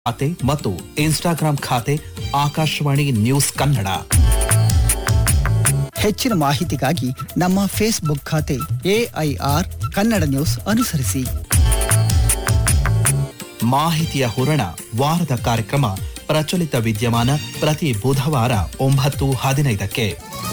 ಖಾತೆ ಮತ್ತು ಇನ್ಸ್ಟಾಗ್ರಾಂ ಖಾತೆ ಆಕಾಶವಾಣಿ ನ್ಯೂಸ್ ಕನ್ನಡ ಹೆಚ್ಚಿನ ಮಾಹಿತಿಗಾಗಿ ನಮ್ಮ ಫೇಸ್ಬುಕ್ ಖಾತೆ ಎಐಆರ್ ಕನ್ನಡ ನ್ಯೂಸ್ ಅನುಸರಿಸಿ ಮಾಹಿತಿಯ ಹೂರಣ ವಾರದ ಕಾರ್ಯಕ್ರಮ ಪ್ರಚಲಿತ ವಿದ್ಯಮಾನ ಪ್ರತಿ ಬುಧವಾರ ಒಂಬತ್ತು ಹದಿನೈದಕ್ಕೆ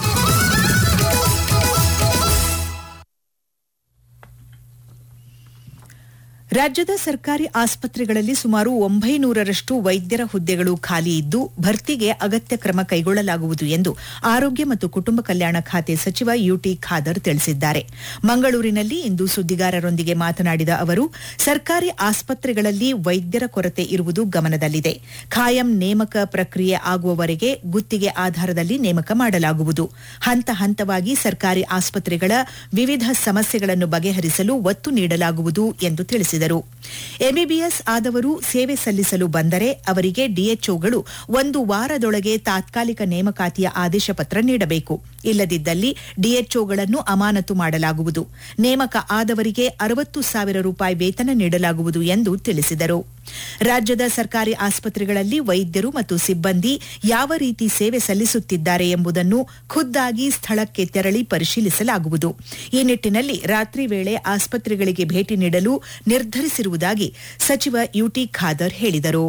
ರಾಜ್ಯದ ಸರ್ಕಾರಿ ಆಸ್ಪತ್ರೆಗಳಲ್ಲಿ ಸುಮಾರು ಒಂಬೈನೂರರಷ್ಟು ವೈದ್ಯರ ಹುದ್ದೆಗಳು ಖಾಲಿ ಇದ್ದು ಭರ್ತಿಗೆ ಅಗತ್ಯ ಕ್ರಮ ಕೈಗೊಳ್ಳಲಾಗುವುದು ಎಂದು ಆರೋಗ್ಯ ಮತ್ತು ಕುಟುಂಬ ಕಲ್ಯಾಣ ಖಾತೆ ಸಚಿವ ಯುಟಿ ಖಾದರ್ ತಿಳಿಸಿದ್ದಾರೆ ಮಂಗಳೂರಿನಲ್ಲಿ ಇಂದು ಸುದ್ದಿಗಾರರೊಂದಿಗೆ ಮಾತನಾಡಿದ ಅವರು ಸರ್ಕಾರಿ ಆಸ್ಪತ್ರೆಗಳಲ್ಲಿ ವೈದ್ಯರ ಕೊರತೆ ಇರುವುದು ಗಮನದಲ್ಲಿದೆ ಖಾಯಂ ನೇಮಕ ಪ್ರಕ್ರಿಯೆ ಆಗುವವರೆಗೆ ಗುತ್ತಿಗೆ ಆಧಾರದಲ್ಲಿ ನೇಮಕ ಮಾಡಲಾಗುವುದು ಹಂತ ಹಂತವಾಗಿ ಸರ್ಕಾರಿ ಆಸ್ಪತ್ರೆಗಳ ವಿವಿಧ ಸಮಸ್ಯೆಗಳನ್ನು ಬಗೆಹರಿಸಲು ಒತ್ತು ನೀಡಲಾಗುವುದು ಎಂದು ತಿಳಿಸಿದರು ಎಂಬಿಬಿಎಸ್ ಆದವರು ಸೇವೆ ಸಲ್ಲಿಸಲು ಬಂದರೆ ಅವರಿಗೆ ಡಿಎಚ್ಒಗಳು ಒಂದು ವಾರದೊಳಗೆ ತಾತ್ಕಾಲಿಕ ನೇಮಕಾತಿಯ ಆದೇಶ ಪತ್ರ ನೀಡಬೇಕು ಇಲ್ಲದಿದ್ದಲ್ಲಿ ಡಿಎಚ್ಒಗಳನ್ನು ಅಮಾನತು ಮಾಡಲಾಗುವುದು ನೇಮಕ ಆದವರಿಗೆ ಅರವತ್ತು ಸಾವಿರ ರೂಪಾಯಿ ವೇತನ ನೀಡಲಾಗುವುದು ಎಂದು ತಿಳಿಸಿದರು ರಾಜ್ಯದ ಸರ್ಕಾರಿ ಆಸ್ಪತ್ರೆಗಳಲ್ಲಿ ವೈದ್ಯರು ಮತ್ತು ಸಿಬ್ಬಂದಿ ಯಾವ ರೀತಿ ಸೇವೆ ಸಲ್ಲಿಸುತ್ತಿದ್ದಾರೆ ಎಂಬುದನ್ನು ಖುದ್ದಾಗಿ ಸ್ಥಳಕ್ಕೆ ತೆರಳಿ ಪರಿಶೀಲಿಸಲಾಗುವುದು ಈ ನಿಟ್ಟಿನಲ್ಲಿ ರಾತ್ರಿ ವೇಳೆ ಆಸ್ಪತ್ರೆಗಳಿಗೆ ಭೇಟಿ ನೀಡಲು ನಿರ್ಧರಿಸಿರುವುದಾಗಿ ಸಚಿವ ಯುಟಿ ಖಾದರ್ ಹೇಳಿದರು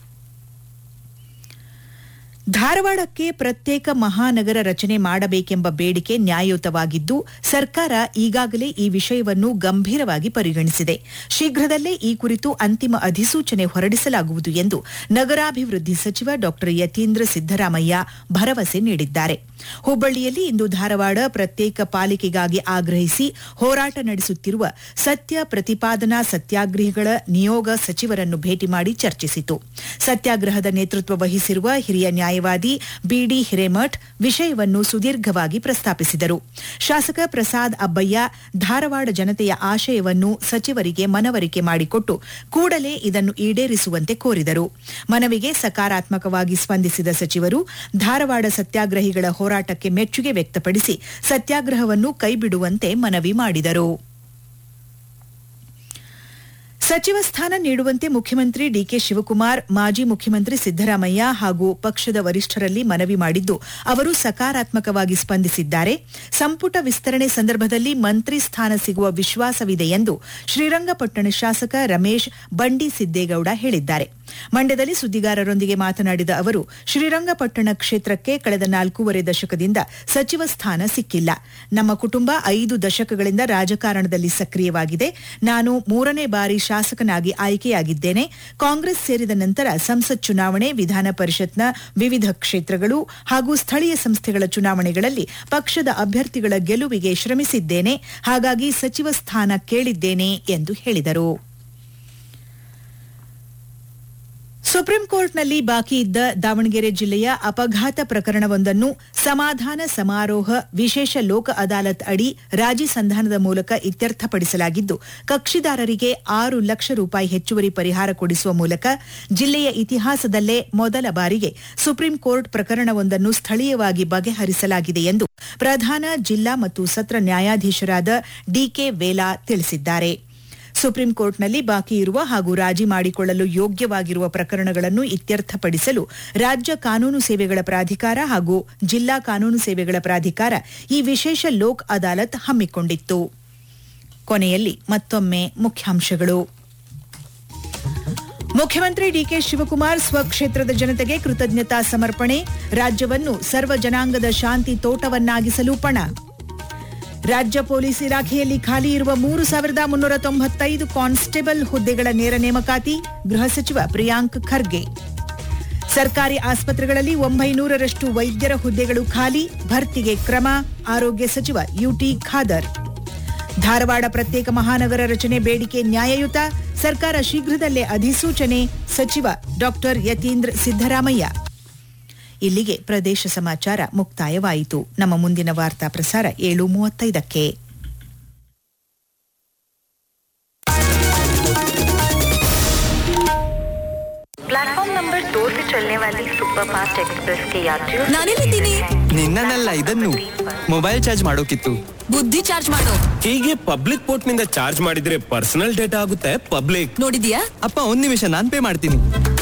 ಧಾರವಾಡಕ್ಕೆ ಪ್ರತ್ಯೇಕ ಮಹಾನಗರ ರಚನೆ ಮಾಡಬೇಕೆಂಬ ಬೇಡಿಕೆ ನ್ಯಾಯಯುತವಾಗಿದ್ದು ಸರ್ಕಾರ ಈಗಾಗಲೇ ಈ ವಿಷಯವನ್ನು ಗಂಭೀರವಾಗಿ ಪರಿಗಣಿಸಿದೆ ಶೀಘ್ರದಲ್ಲೇ ಈ ಕುರಿತು ಅಂತಿಮ ಅಧಿಸೂಚನೆ ಹೊರಡಿಸಲಾಗುವುದು ಎಂದು ನಗರಾಭಿವೃದ್ಧಿ ಸಚಿವ ಡಾ ಯತೀಂದ್ರ ಸಿದ್ದರಾಮಯ್ಯ ಭರವಸೆ ನೀಡಿದ್ದಾರೆ ಹುಬ್ಬಳ್ಳಿಯಲ್ಲಿ ಇಂದು ಧಾರವಾಡ ಪ್ರತ್ಯೇಕ ಪಾಲಿಕೆಗಾಗಿ ಆಗ್ರಹಿಸಿ ಹೋರಾಟ ನಡೆಸುತ್ತಿರುವ ಸತ್ಯ ಪ್ರತಿಪಾದನಾ ಸತ್ಯಾಗ್ರಹಿಗಳ ನಿಯೋಗ ಸಚಿವರನ್ನು ಭೇಟಿ ಮಾಡಿ ಚರ್ಚಿಸಿತು ಸತ್ಯಾಗ್ರಹದ ನೇತೃತ್ವ ವಹಿಸಿರುವ ಹಿರಿಯ ನ್ಯಾಯವಾದಿ ಬಿಡಿ ಹಿರೇಮಠ್ ವಿಷಯವನ್ನು ಸುದೀರ್ಘವಾಗಿ ಪ್ರಸ್ತಾಪಿಸಿದರು ಶಾಸಕ ಪ್ರಸಾದ್ ಅಬ್ಬಯ್ಯ ಧಾರವಾಡ ಜನತೆಯ ಆಶಯವನ್ನು ಸಚಿವರಿಗೆ ಮನವರಿಕೆ ಮಾಡಿಕೊಟ್ಟು ಕೂಡಲೇ ಇದನ್ನು ಈಡೇರಿಸುವಂತೆ ಕೋರಿದರು ಮನವಿಗೆ ಸಕಾರಾತ್ಮಕವಾಗಿ ಸ್ಪಂದಿಸಿದ ಸಚಿವರು ಧಾರವಾಡ ಸತ್ಯಾಗ್ರಹಿಗಳ ಹೋರಾಟಕ್ಕೆ ಮೆಚ್ಚುಗೆ ವ್ಯಕ್ತಪಡಿಸಿ ಸತ್ಯಾಗ್ರಹವನ್ನು ಕೈಬಿಡುವಂತೆ ಮನವಿ ಮಾಡಿದರು ಸಚಿವ ಸ್ಥಾನ ನೀಡುವಂತೆ ಮುಖ್ಯಮಂತ್ರಿ ಡಿಕೆ ಶಿವಕುಮಾರ್ ಮಾಜಿ ಮುಖ್ಯಮಂತ್ರಿ ಸಿದ್ದರಾಮಯ್ಯ ಹಾಗೂ ಪಕ್ಷದ ವರಿಷ್ಠರಲ್ಲಿ ಮನವಿ ಮಾಡಿದ್ದು ಅವರು ಸಕಾರಾತ್ಮಕವಾಗಿ ಸ್ಪಂದಿಸಿದ್ದಾರೆ ಸಂಪುಟ ವಿಸ್ತರಣೆ ಸಂದರ್ಭದಲ್ಲಿ ಮಂತ್ರಿ ಸ್ಥಾನ ಸಿಗುವ ವಿಶ್ವಾಸವಿದೆ ಎಂದು ಶ್ರೀರಂಗಪಟ್ಟಣ ಶಾಸಕ ರಮೇಶ್ ಬಂಡಿ ಸಿದ್ದೇಗೌಡ ಹೇಳಿದ್ದಾರೆ ಮಂಡ್ಯದಲ್ಲಿ ಸುದ್ದಿಗಾರರೊಂದಿಗೆ ಮಾತನಾಡಿದ ಅವರು ಶ್ರೀರಂಗಪಟ್ಟಣ ಕ್ಷೇತ್ರಕ್ಕೆ ಕಳೆದ ನಾಲ್ಕೂವರೆ ದಶಕದಿಂದ ಸಚಿವ ಸ್ಥಾನ ಸಿಕ್ಕಿಲ್ಲ ನಮ್ಮ ಕುಟುಂಬ ಐದು ದಶಕಗಳಿಂದ ರಾಜಕಾರಣದಲ್ಲಿ ಸಕ್ರಿಯವಾಗಿದೆ ನಾನು ಮೂರನೇ ಬಾರಿ ಶಾಸಕನಾಗಿ ಆಯ್ಕೆಯಾಗಿದ್ದೇನೆ ಕಾಂಗ್ರೆಸ್ ಸೇರಿದ ನಂತರ ಸಂಸತ್ ಚುನಾವಣೆ ವಿಧಾನ ಪರಿಷತ್ನ ವಿವಿಧ ಕ್ಷೇತ್ರಗಳು ಹಾಗೂ ಸ್ಥಳೀಯ ಸಂಸ್ಥೆಗಳ ಚುನಾವಣೆಗಳಲ್ಲಿ ಪಕ್ಷದ ಅಭ್ಯರ್ಥಿಗಳ ಗೆಲುವಿಗೆ ಶ್ರಮಿಸಿದ್ದೇನೆ ಹಾಗಾಗಿ ಸಚಿವ ಸ್ಥಾನ ಕೇಳಿದ್ದೇನೆ ಎಂದು ಹೇಳಿದರು ಸುಪ್ರೀಂ ಕೋರ್ಟ್ನಲ್ಲಿ ಬಾಕಿ ಇದ್ದ ದಾವಣಗೆರೆ ಜಿಲ್ಲೆಯ ಅಪಘಾತ ಪ್ರಕರಣವೊಂದನ್ನು ಸಮಾಧಾನ ಸಮಾರೋಹ ವಿಶೇಷ ಲೋಕ ಅದಾಲತ್ ಅಡಿ ರಾಜಿ ಸಂಧಾನದ ಮೂಲಕ ಇತ್ಯರ್ಥಪಡಿಸಲಾಗಿದ್ದು ಕಕ್ಷಿದಾರರಿಗೆ ಆರು ಲಕ್ಷ ರೂಪಾಯಿ ಹೆಚ್ಚುವರಿ ಪರಿಹಾರ ಕೊಡಿಸುವ ಮೂಲಕ ಜಿಲ್ಲೆಯ ಇತಿಹಾಸದಲ್ಲೇ ಮೊದಲ ಬಾರಿಗೆ ಸುಪ್ರೀಂ ಕೋರ್ಟ್ ಪ್ರಕರಣವೊಂದನ್ನು ಸ್ಥಳೀಯವಾಗಿ ಬಗೆಹರಿಸಲಾಗಿದೆ ಎಂದು ಪ್ರಧಾನ ಜಿಲ್ಲಾ ಮತ್ತು ಸತ್ರ ನ್ಯಾಯಾಧೀಶರಾದ ಡಿಕೆ ವೇಲಾ ತಿಳಿಸಿದ್ದಾರೆ ಸುಪ್ರೀಂ ಕೋರ್ಟ್ನಲ್ಲಿ ಬಾಕಿ ಇರುವ ಹಾಗೂ ರಾಜಿ ಮಾಡಿಕೊಳ್ಳಲು ಯೋಗ್ಯವಾಗಿರುವ ಪ್ರಕರಣಗಳನ್ನು ಇತ್ಯರ್ಥಪಡಿಸಲು ರಾಜ್ಯ ಕಾನೂನು ಸೇವೆಗಳ ಪ್ರಾಧಿಕಾರ ಹಾಗೂ ಜಿಲ್ಲಾ ಕಾನೂನು ಸೇವೆಗಳ ಪ್ರಾಧಿಕಾರ ಈ ವಿಶೇಷ ಲೋಕ್ ಅದಾಲತ್ ಹಮ್ಮಿಕೊಂಡಿತ್ತು ಕೊನೆಯಲ್ಲಿ ಮತ್ತೊಮ್ಮೆ ಮುಖ್ಯಾಂಶಗಳು ಮುಖ್ಯಮಂತ್ರಿ ಡಿಕೆ ಶಿವಕುಮಾರ್ ಸ್ವಕ್ಷೇತ್ರದ ಜನತೆಗೆ ಕೃತಜ್ಞತಾ ಸಮರ್ಪಣೆ ರಾಜ್ಯವನ್ನು ಸರ್ವ ಜನಾಂಗದ ಶಾಂತಿ ತೋಟವನ್ನಾಗಿಸಲು ಪಣ ರಾಜ್ಯ ಪೊಲೀಸ್ ಇಲಾಖೆಯಲ್ಲಿ ಖಾಲಿ ಇರುವ ಮೂರು ಸಾವಿರದ ಮುನ್ನೂರ ತೊಂಬತ್ತೈದು ಕಾನ್ಸ್ಟೇಬಲ್ ಹುದ್ದೆಗಳ ನೇರ ನೇಮಕಾತಿ ಗೃಹ ಸಚಿವ ಪ್ರಿಯಾಂಕ್ ಖರ್ಗೆ ಸರ್ಕಾರಿ ಆಸ್ಪತ್ರೆಗಳಲ್ಲಿ ಒಂಬೈನೂರರಷ್ಟು ವೈದ್ಯರ ಹುದ್ದೆಗಳು ಖಾಲಿ ಭರ್ತಿಗೆ ಕ್ರಮ ಆರೋಗ್ಯ ಸಚಿವ ಯುಟಿ ಖಾದರ್ ಧಾರವಾಡ ಪ್ರತ್ಯೇಕ ಮಹಾನಗರ ರಚನೆ ಬೇಡಿಕೆ ನ್ಯಾಯಯುತ ಸರ್ಕಾರ ಶೀಘ್ರದಲ್ಲೇ ಅಧಿಸೂಚನೆ ಸಚಿವ ಡಾ ಯತೀಂದ್ರ ಸಿದ್ದರಾಮಯ್ಯ ಇಲ್ಲಿಗೆ ಪ್ರದೇಶ ಸಮಾಚಾರ ಮುಕ್ತಾಯವಾಯಿತು ನಮ್ಮ ಮುಂದಿನ ವಾರ್ತಾ ಪ್ರಸಾರ ಏಳು ಮೂವತ್ತೈದಕ್ಕೆ प्लेटफॉर्म नंबर दो से चलने वाली सुपरफास्ट एक्सप्रेस के यात्रियों ನಾನೆಲ್ಲಿದ್ದೀನಿ ನಿನ್ನನ್ನಲ್ಲ ಇದನ್ನು ಮೊಬೈಲ್ ಚಾರ್ಜ್ ಮಾಡೋಕಿತ್ತು ಬುದ್ಧಿ ಚಾರ್ಜ್ ಮಾಡು ಹೀಗೆ ಪಬ್ಲಿಕ್ ಪೋರ್ಟ್ ನಿಂದ ಚಾರ್ಜ್ ಮಾಡಿದ್ರೆ ಪರ್ಸನಲ್ ಡೇಟಾ ಆಗುತ್ತೆ ಪಬ್ಲಿಕ್ ನೋಡಿದ್ಯಾ ಅಪ್ಪ ಒಂದ್ ನಿಮಿಷ ನಾನ್ ಪೇ ಮಾಡ್ತೀನಿ